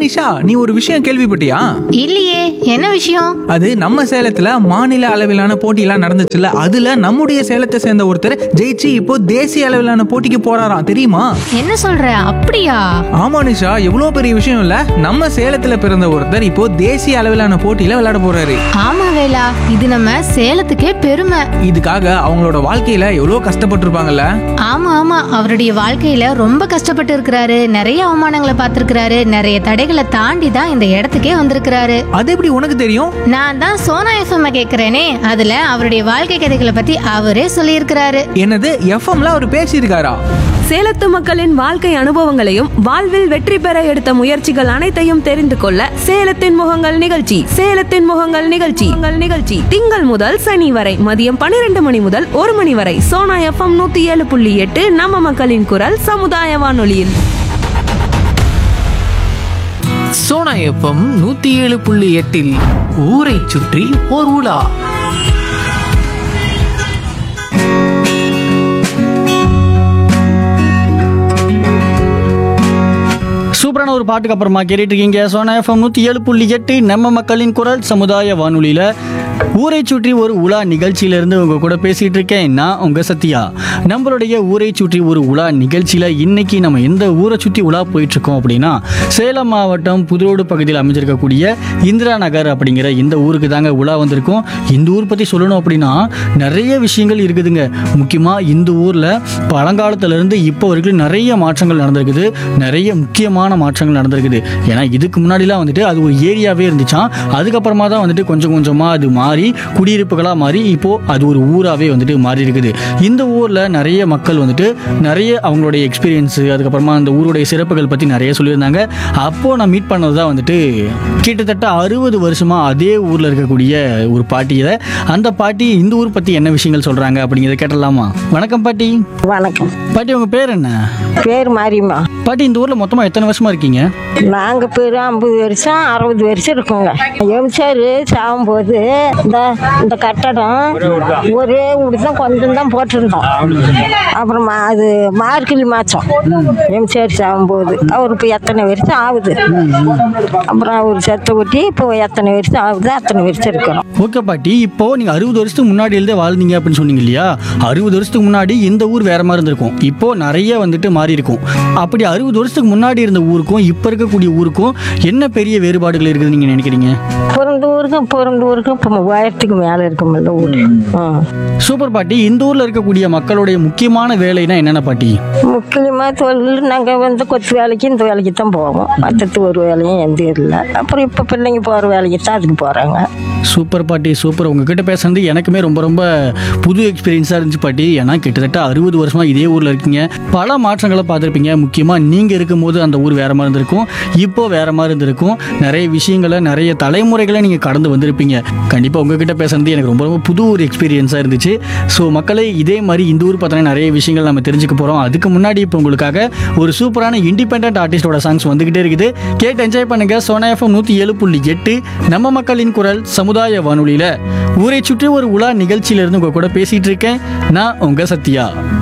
நிஷா நீ ஒரு விஷயம் கேள்விப்பட்டியா இல்லையே என்ன விஷயம் அது நம்ம சேலத்துல மாநில அளவிலான போட்டியெல்லாம் நடந்துச்சுல்ல அதுல நம்முடைய சேலத்தை சேர்ந்த ஒருத்தர் ஜெயிச்சு இப்போ தேசிய அளவிலான போட்டிக்கு போறாராம் தெரியுமா என்ன சொல்ற அப்படியா ஆமா நிஷா எவ்வளவு பெரிய விஷயம் இல்ல நம்ம சேலத்துல பிறந்த ஒருத்தர் இப்போ தேசிய அளவிலான போட்டியில விளையாட போறாரு ஆமா வேலா இது நம்ம சேலத்துக்கே பெருமை இதுக்காக அவங்களோட வாழ்க்கையில எவ்வளவு கஷ்டப்பட்டிருப்பாங்கல்ல ஆமா ஆமா அவருடைய வாழ்க்கையில ரொம்ப கஷ்டப்பட்டு இருக்கிறாரு நிறைய அவமானங்களை பார்த்திருக்கிறாரு நிறைய தடைகளை தாண்டி தான் இந்த இடத்துக்கே வந்திருக்கிறாரு அது எப்படி உனக்கு தெரியும் நான் தான் சோனா எஃப்எம் கேக்குறேனே அதுல அவருடைய வாழ்க்கை கதைகளை பத்தி அவரே சொல்லியிருக்கிறாரு என்னது எஃப்எம்ல அவர் பேசியிருக்காரா சேலத்து மக்களின் வாழ்க்கை அனுபவங்களையும் வாழ்வில் வெற்றி பெற எடுத்த முயற்சிகள் அனைத்தையும் தெரிந்து கொள்ள சேலத்தின் முகங்கள் நிகழ்ச்சி சேலத்தின் முகங்கள் நிகழ்ச்சி உங்கள் நிகழ்ச்சி திங்கள் முதல் சனி வரை மதியம் பன்னிரண்டு மணி முதல் ஒரு மணி வரை சோனா எஃப்எம் நூத்தி ஏழு புள்ளி எட்டு நம்ம மக்களின் குரல் சமுதாய வானொலியில் சோனா எஃப்எம் நூத்தி ஏழு புள்ளி எட்டில் ஊரை சுற்றி ஓர் உலா சூப்பரான ஒரு பாட்டுக்கு அப்புறமா கேட்டுட்டு இருக்கீங்க சோனா எஃப்எம் நூற்றி ஏழு புள்ளி எட்டு நம்ம மக்களின் குரல் சமுதாய வானொலியில் ஊரை சுற்றி ஒரு உலா நிகழ்ச்சியிலேருந்து உங்க கூட பேசிட்டு இருக்கேன் நான் உங்க சத்யா நம்மளுடைய ஊரை சுற்றி ஒரு உலா நிகழ்ச்சியில் இன்னைக்கு நம்ம எந்த ஊரை சுற்றி உலா போயிட்டு இருக்கோம் அப்படின்னா சேலம் மாவட்டம் புதுரோடு பகுதியில் அமைஞ்சிருக்கக்கூடிய இந்திரா நகர் அப்படிங்கிற இந்த ஊருக்கு தாங்க உலா வந்திருக்கோம் இந்த ஊர் பற்றி சொல்லணும் அப்படின்னா நிறைய விஷயங்கள் இருக்குதுங்க முக்கியமாக இந்த ஊரில் பழங்காலத்திலேருந்து இப்போ வரைக்கும் நிறைய மாற்றங்கள் நடந்திருக்குது நிறைய முக்கியமான மாற்றங்கள் நடந்திருக்குது ஏன்னா இதுக்கு முன்னாடிலாம் வந்துட்டு அது ஒரு ஏரியாவே இருந்துச்சாம் அதுக்கப்புறமா தான் வந்துட்டு கொஞ்சம் கொஞ்சமாக அது மாறி குடியிருப்புகளாக மாறி இப்போ அது ஒரு ஊராகவே வந்துட்டு மாறி இருக்குது இந்த ஊரில் நிறைய மக்கள் வந்துட்டு நிறைய அவங்களுடைய எக்ஸ்பீரியன்ஸு அதுக்கப்புறமா அந்த ஊருடைய சிறப்புகள் பற்றி நிறைய சொல்லியிருந்தாங்க அப்போது நான் மீட் பண்ணது தான் வந்துட்டு கிட்டத்தட்ட அறுபது வருஷமாக அதே ஊரில் இருக்கக்கூடிய ஒரு பாட்டியை அந்த பாட்டி இந்த ஊர் பற்றி என்ன விஷயங்கள் சொல்கிறாங்க அப்படிங்கிறத கேட்டலாமா வணக்கம் பாட்டி வணக்கம் பாட்டி உங்கள் பேர் என்ன பேர் மாரியம்மா பாட்டி இந்த ஊரில் மொத்தமாக எத்தனை வருஷமா இருக்கீங்க நாங்க பேர் ஐம்பது வருஷம் அறுபது வருஷம் இருக்கோங்க எம்சார் சாகும்போது இந்த இந்த கட்டடம் ஒரே வீடு தான் கொஞ்சம் தான் போட்டிருந்தோம் அப்புறமா அது மார்கழி மாதம் எம்சார் சாகும்போது அவர் இப்போ எத்தனை வருஷம் ஆகுது அப்புறம் அவர் செத்த கொட்டி இப்போ எத்தனை வருஷம் ஆகுது அத்தனை வருஷம் இருக்கிறோம் ஓகே பாட்டி இப்போ நீங்கள் அறுபது வருஷத்துக்கு முன்னாடி இருந்தே வாழ்ந்தீங்க அப்படின்னு சொன்னீங்க இல்லையா அறுபது வருஷத்துக்கு முன்னாடி இந்த ஊர் வேற மாதிரி இருந்திருக்கும் இப்போ நிறைய வந்துட்டு மாறி இருக்கும் அப்படி அறுபது வருஷத்துக்கு முன்னாடி இருந்த ஊருக்கும் இப்போ இருக்கக்கூடிய ஊருக்கும் என்ன பெரிய வேறுபாடுகள் இருக்குதுன்னு நீங்கள் நினைக்கிறீங்க பிறந்த ஊருக்கும் பிறந்த ஊருக்கும் இப்போ உயரத்துக்கு மேலே இருக்குமில்ல ஊர் ஆ சூப்பர் பாட்டி இந்த ஊரில் இருக்கக்கூடிய மக்களுடைய முக்கியமான வேலைனா என்னென்ன பாட்டி முக்கியமாக தொழில் நாங்கள் வந்து கொத்து வேலைக்கு இந்த வேலைக்கு தான் போவோம் மற்றது ஒரு வேலையும் எந்த இல்லை அப்புறம் இப்போ பிள்ளைங்க போகிற வேலைக்கு தான் அதுக்கு போகிறாங்க சூப்பர் பாட்டி சூப்பர் உங்ககிட்ட பேசுறது எனக்குமே ரொம்ப ரொம்ப புது எக்ஸ்பீரியன்ஸாக இருந்துச்சு பாட்டி ஏன்னா கிட்டத்தட்ட அறுபது வருஷமா இதே ஊரில் இருக்கீங்க பல மாற்றங்களை பார்த்துருப்பீங்க முக்கியமாக நீங்கள் இருக்கும்போது அந்த ஊர் வேற மாதிரி இருந்திருக்கும் இப்போ வேற மாதிரி இருந்திருக்கும் நிறைய விஷயங்களை நிறைய தலைமுறைகளை நீங்கள் கடந்து வந்திருப்பீங்க கண்டிப்பாக உங்ககிட்ட பேசுறது எனக்கு ரொம்ப ரொம்ப புது ஒரு எக்ஸ்பீரியன்ஸாக இருந்துச்சு ஸோ மக்களே இதே மாதிரி இந்த ஊர் பார்த்தோன்னா நிறைய விஷயங்கள் நம்ம தெரிஞ்சுக்க போகிறோம் அதுக்கு முன்னாடி இப்போ உங்களுக்காக ஒரு சூப்பரான இண்டிபெண்ட் ஆர்டிஸ்டோட சாங்ஸ் வந்துகிட்டே இருக்குது கேட்டு என்ஜாய் பண்ணுங்க சோனா எஃப்எம் நூற்றி ஏழு புள்ளி எட்டு நம்ம மக்களின் குரல் சமுதாய வானொலியில் ஊரை சுற்றி ஒரு உலா நிகழ்ச்சியிலிருந்து உங்க கூட பேசிட்டு இருக்கேன் நான் உங்க சத்யா